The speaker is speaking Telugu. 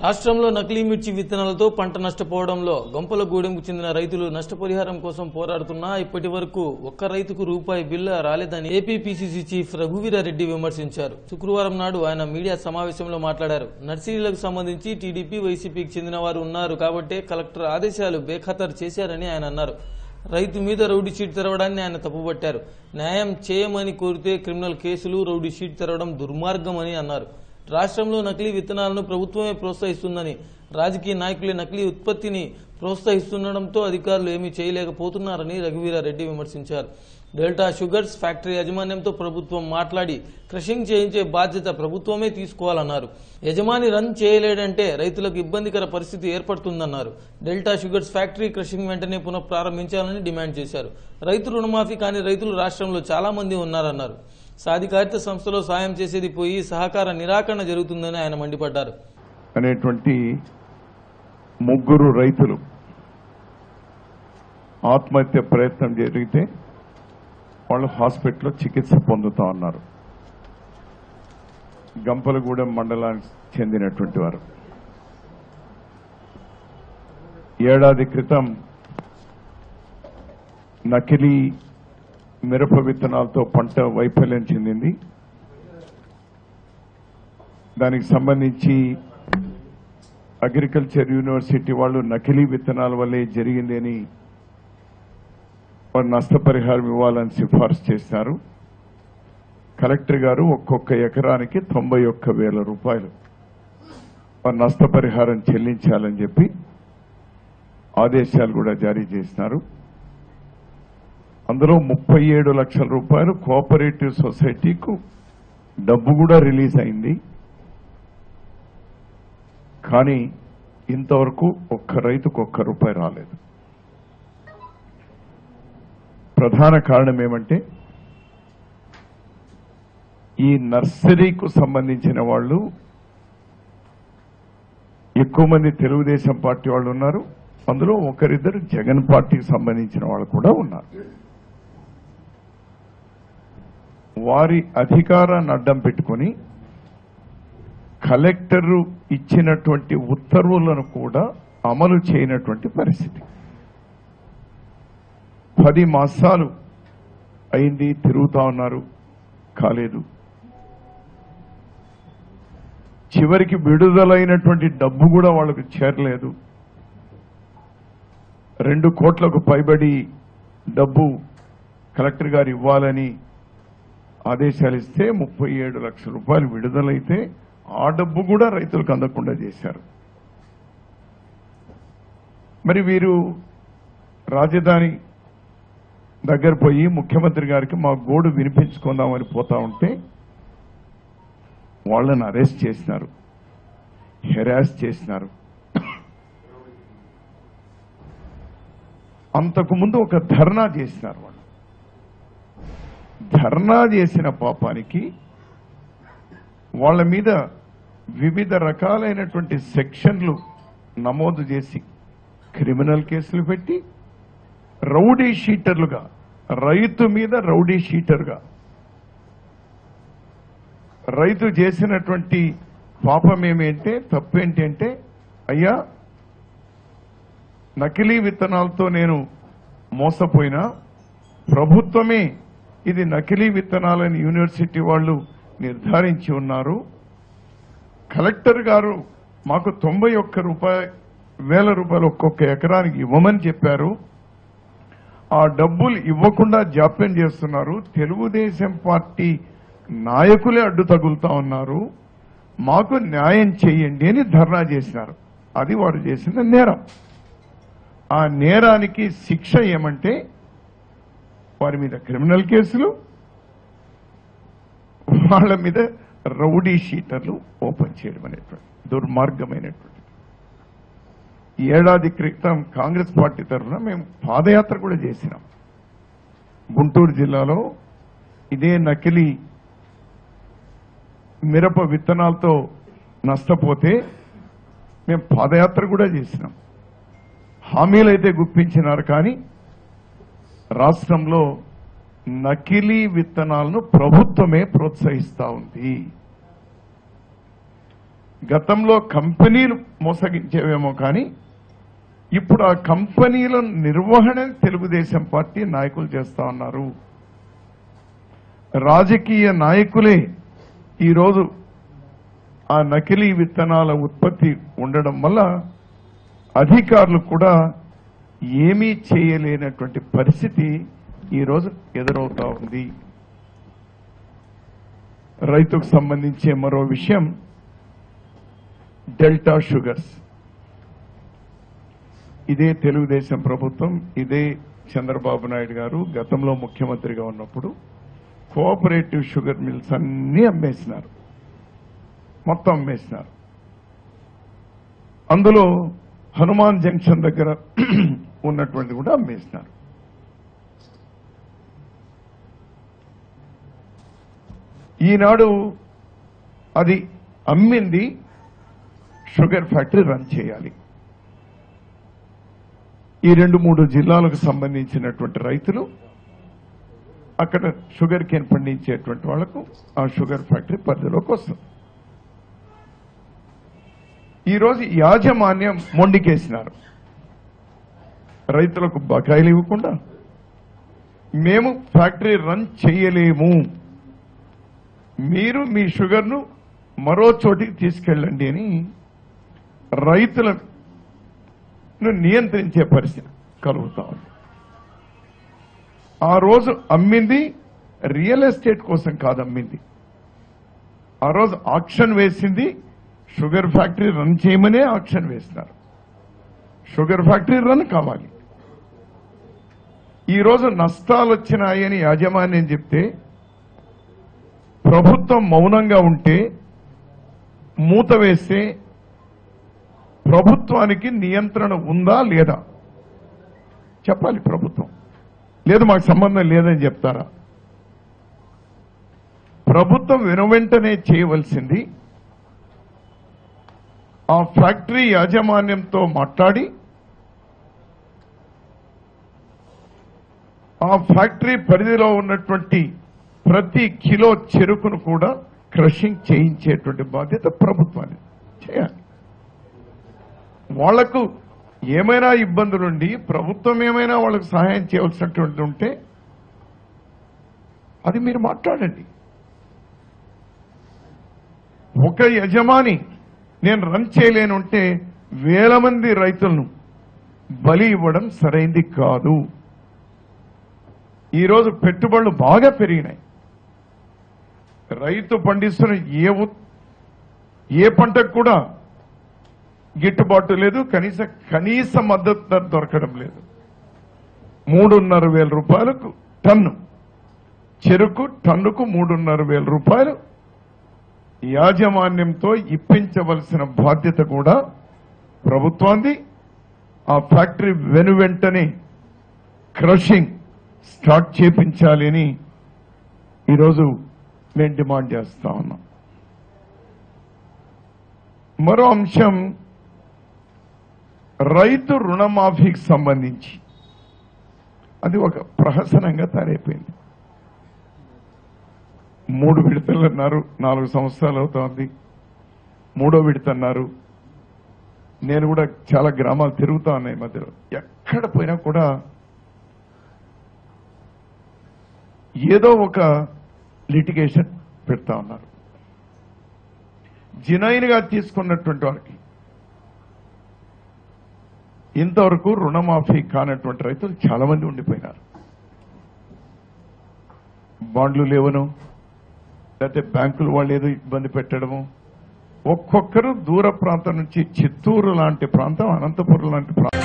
రాష్ట్రంలో నకిలీ మిర్చి విత్తనాలతో పంట నష్టపోవడంలో గొంపలగూడెంకు చెందిన రైతులు నష్టపరిహారం కోసం పోరాడుతున్నా ఇప్పటి వరకు ఒక్క రైతుకు రూపాయి బిల్ల రాలేదని ఏపీపీసీసీ చీఫ్ రఘువీరారెడ్డి విమర్శించారు శుక్రవారం నాడు ఆయన మీడియా సమావేశంలో మాట్లాడారు నర్సరీలకు సంబంధించి టీడీపీ వైసీపీకి చెందిన వారు ఉన్నారు కాబట్టే కలెక్టర్ ఆదేశాలు బేఖాతరు చేశారని ఆయన అన్నారు రైతు మీద రౌడీ షీట్ తెరవడాన్ని ఆయన తప్పుపట్టారు న్యాయం చేయమని కోరితే క్రిమినల్ కేసులు రౌడీ షీట్ తెరవడం దుర్మార్గమని అన్నారు రాష్ట్రంలో నకిలీ విత్తనాలను ప్రభుత్వమే ప్రోత్సహిస్తుందని రాజకీయ నాయకులే నకిలీ ఉత్పత్తిని ప్రోత్సహిస్తుండటంతో అధికారులు ఏమీ చేయలేకపోతున్నారని రఘువీరారెడ్డి విమర్శించారు డెల్టా షుగర్స్ ఫ్యాక్టరీ యాజమాన్యంతో ప్రభుత్వం మాట్లాడి క్రషింగ్ చేయించే బాధ్యత ప్రభుత్వమే తీసుకోవాలన్నారు యజమాని రన్ చేయలేడంటే రైతులకు ఇబ్బందికర పరిస్థితి ఏర్పడుతుందన్నారు డెల్టా షుగర్స్ ఫ్యాక్టరీ క్రషింగ్ వెంటనే పునఃప్రారంభించాలని డిమాండ్ చేశారు రైతు రుణమాఫీ కాని రైతులు రాష్ట్రంలో చాలా మంది ఉన్నారన్నారు సాధికారిత సంస్థలో సాయం చేసేది పోయి సహకార నిరాకరణ జరుగుతుందని ఆయన మండిపడ్డారు అనేటువంటి ముగ్గురు రైతులు ఆత్మహత్య ప్రయత్నం జరిగితే వాళ్ళు హాస్పిటల్లో చికిత్స పొందుతా ఉన్నారు గంపలగూడెం మండలానికి చెందినటువంటి వారు ఏడాది క్రితం నకిలీ మిరప విత్తనాలతో పంట వైఫల్యం చెందింది దానికి సంబంధించి అగ్రికల్చర్ యూనివర్సిటీ వాళ్ళు నకిలీ విత్తనాల వల్లే జరిగింది అని వారు నష్టపరిహారం ఇవ్వాలని సిఫార్సు చేశారు కలెక్టర్ గారు ఒక్కొక్క ఎకరానికి తొంభై ఒక్క వేల రూపాయలు వారు నష్టపరిహారం చెల్లించాలని చెప్పి ఆదేశాలు కూడా జారీ చేసినారు అందులో ముప్పై ఏడు లక్షల రూపాయలు కోఆపరేటివ్ సొసైటీకు డబ్బు కూడా రిలీజ్ అయింది కానీ ఇంతవరకు ఒక్క రైతుకు ఒక్క రూపాయి రాలేదు ప్రధాన కారణం ఏమంటే ఈ నర్సరీకు సంబంధించిన వాళ్ళు ఎక్కువ మంది తెలుగుదేశం పార్టీ వాళ్ళు ఉన్నారు అందులో ఒకరిద్దరు జగన్ పార్టీకి సంబంధించిన వాళ్ళు కూడా ఉన్నారు వారి అధికారాన్ని అడ్డం పెట్టుకొని కలెక్టరు ఇచ్చినటువంటి ఉత్తర్వులను కూడా అమలు చేయనటువంటి పరిస్థితి పది మాసాలు అయింది తిరుగుతా ఉన్నారు కాలేదు చివరికి విడుదలైనటువంటి డబ్బు కూడా వాళ్ళకు చేరలేదు రెండు కోట్లకు పైబడి డబ్బు కలెక్టర్ గారు ఇవ్వాలని ఆదేశాలు ఇస్తే ముప్పై ఏడు లక్షల రూపాయలు విడుదలైతే ఆ డబ్బు కూడా రైతులకు అందకుండా చేశారు మరి వీరు రాజధాని దగ్గర పోయి ముఖ్యమంత్రి గారికి మా గోడు వినిపించుకుందామని పోతా ఉంటే వాళ్ళని అరెస్ట్ చేసినారు హెరాస్ చేసినారు అంతకు ముందు ఒక ధర్నా చేసినారు వాళ్ళు ధర్నా చేసిన పాపానికి వాళ్ళ మీద వివిధ రకాలైనటువంటి సెక్షన్లు నమోదు చేసి క్రిమినల్ కేసులు పెట్టి రౌడీ షీటర్లుగా రైతు మీద రౌడీ షీటర్గా రైతు చేసినటువంటి పాపం ఏమేంటే తప్పేంటి అంటే అయ్యా నకిలీ విత్తనాలతో నేను మోసపోయినా ప్రభుత్వమే ఇది నకిలీ విత్తనాలని యూనివర్సిటీ వాళ్ళు నిర్ధారించి ఉన్నారు కలెక్టర్ గారు మాకు తొంభై ఒక్క రూపాయ వేల రూపాయలు ఒక్కొక్క ఎకరానికి ఇవ్వమని చెప్పారు ఆ డబ్బులు ఇవ్వకుండా జాప్యం చేస్తున్నారు తెలుగుదేశం పార్టీ నాయకులే అడ్డు తగులుతా ఉన్నారు మాకు న్యాయం చేయండి అని ధర్నా చేసినారు అది వారు చేసిన నేరం ఆ నేరానికి శిక్ష ఏమంటే వారి మీద క్రిమినల్ కేసులు వాళ్ళ మీద రౌడీ షీటర్లు ఓపెన్ చేయడం అనేటువంటి దుర్మార్గమైనటువంటి ఈ ఏడాది క్రితం కాంగ్రెస్ పార్టీ తరఫున మేము పాదయాత్ర కూడా చేసినాం గుంటూరు జిల్లాలో ఇదే నకిలీ మిరప విత్తనాలతో నష్టపోతే మేము పాదయాత్ర కూడా చేసినాం హామీలైతే గుప్పించినారు కానీ రాష్ట్రంలో నకిలీ విత్తనాలను ప్రభుత్వమే ప్రోత్సహిస్తా ఉంది గతంలో కంపెనీలు మోసగించేవేమో కానీ ఇప్పుడు ఆ కంపెనీల నిర్వహణ తెలుగుదేశం పార్టీ నాయకులు చేస్తా ఉన్నారు రాజకీయ నాయకులే ఈరోజు ఆ నకిలీ విత్తనాల ఉత్పత్తి ఉండడం వల్ల అధికారులు కూడా ఏమీ చేయలేనటువంటి పరిస్థితి ఈరోజు ఎదురవుతా ఉంది రైతుకు సంబంధించే మరో విషయం డెల్టా షుగర్స్ ఇదే తెలుగుదేశం ప్రభుత్వం ఇదే చంద్రబాబు నాయుడు గారు గతంలో ముఖ్యమంత్రిగా ఉన్నప్పుడు కోఆపరేటివ్ షుగర్ మిల్స్ అన్ని అమ్మేసినారు మొత్తం అమ్మేసినారు అందులో హనుమాన్ జంక్షన్ దగ్గర ఉన్నటువంటి కూడా అమ్మేసినారు ఈనాడు అది అమ్మింది షుగర్ ఫ్యాక్టరీ రన్ చేయాలి ఈ రెండు మూడు జిల్లాలకు సంబంధించినటువంటి రైతులు అక్కడ షుగర్ కేన్ పండించేటువంటి వాళ్లకు ఆ షుగర్ ఫ్యాక్టరీ పరిధిలోకి వస్తుంది ఈరోజు యాజమాన్యం మొండికేసినారు రైతులకు బకాయిలు ఇవ్వకుండా మేము ఫ్యాక్టరీ రన్ చేయలేము మీరు మీ షుగర్ను మరో చోటికి తీసుకెళ్ళండి అని రైతులను నియంత్రించే పరిస్థితి కలుగుతా ఉంది ఆ రోజు అమ్మింది రియల్ ఎస్టేట్ కోసం కాదు అమ్మింది ఆ రోజు ఆక్షన్ వేసింది షుగర్ ఫ్యాక్టరీ రన్ చేయమనే ఆక్షన్ వేసినారు షుగర్ ఫ్యాక్టరీ రన్ కావాలి ఈ రోజు నష్టాలు వచ్చినాయని యాజమాన్యం చెప్తే ప్రభుత్వం మౌనంగా ఉంటే మూత వేస్తే ప్రభుత్వానికి నియంత్రణ ఉందా లేదా చెప్పాలి ప్రభుత్వం లేదు మాకు సంబంధం లేదని చెప్తారా ప్రభుత్వం వెనువెంటనే చేయవలసింది ఆ ఫ్యాక్టరీ యాజమాన్యంతో మాట్లాడి ఆ ఫ్యాక్టరీ పరిధిలో ఉన్నటువంటి ప్రతి కిలో చెరుకును కూడా క్రషింగ్ చేయించేటువంటి బాధ్యత ప్రభుత్వాన్ని చేయాలి వాళ్లకు ఏమైనా ఇబ్బందులుండి ప్రభుత్వం ఏమైనా వాళ్ళకు సహాయం చేయవలసినటువంటి ఉంటే అది మీరు మాట్లాడండి ఒక యజమాని నేను రన్ చేయలేనుంటే వేల మంది రైతులను బలి ఇవ్వడం సరైంది కాదు ఈరోజు పెట్టుబడులు బాగా పెరిగినాయి రైతు పండిస్తున్న ఏ ఉత్- ఏ పంటకు కూడా గిట్టుబాటు లేదు కనీస కనీస మద్దతు ధర దొరకడం లేదు మూడున్నర వేల రూపాయలకు టన్ను చెరుకు టన్నుకు మూడున్నర వేల రూపాయలు యాజమాన్యంతో ఇప్పించవలసిన బాధ్యత కూడా ప్రభుత్వాన్ని ఆ ఫ్యాక్టరీ వెను వెంటనే క్రషింగ్ స్టార్ట్ చేపించాలి అని ఈరోజు మేము డిమాండ్ చేస్తా ఉన్నాం మరో అంశం రైతు రుణమాఫీకి సంబంధించి అది ఒక ప్రహసనంగా తయారైపోయింది మూడు విడతలు అన్నారు నాలుగు సంవత్సరాలు అవుతోంది మూడో విడత అన్నారు నేను కూడా చాలా గ్రామాలు తిరుగుతా ఉన్నాయి మధ్యలో ఎక్కడ పోయినా కూడా ఏదో ఒక లిటిగేషన్ పెడతా ఉన్నారు జినైన్గా తీసుకున్నటువంటి వారికి ఇంతవరకు రుణమాఫీ కానటువంటి రైతులు చాలా మంది ఉండిపోయినారు బాండ్లు లేవను లేకపోతే బ్యాంకులు వాళ్ళు ఏదో ఇబ్బంది పెట్టడము ఒక్కొక్కరు దూర ప్రాంతం నుంచి చిత్తూరు లాంటి ప్రాంతం అనంతపురం లాంటి ప్రాంతం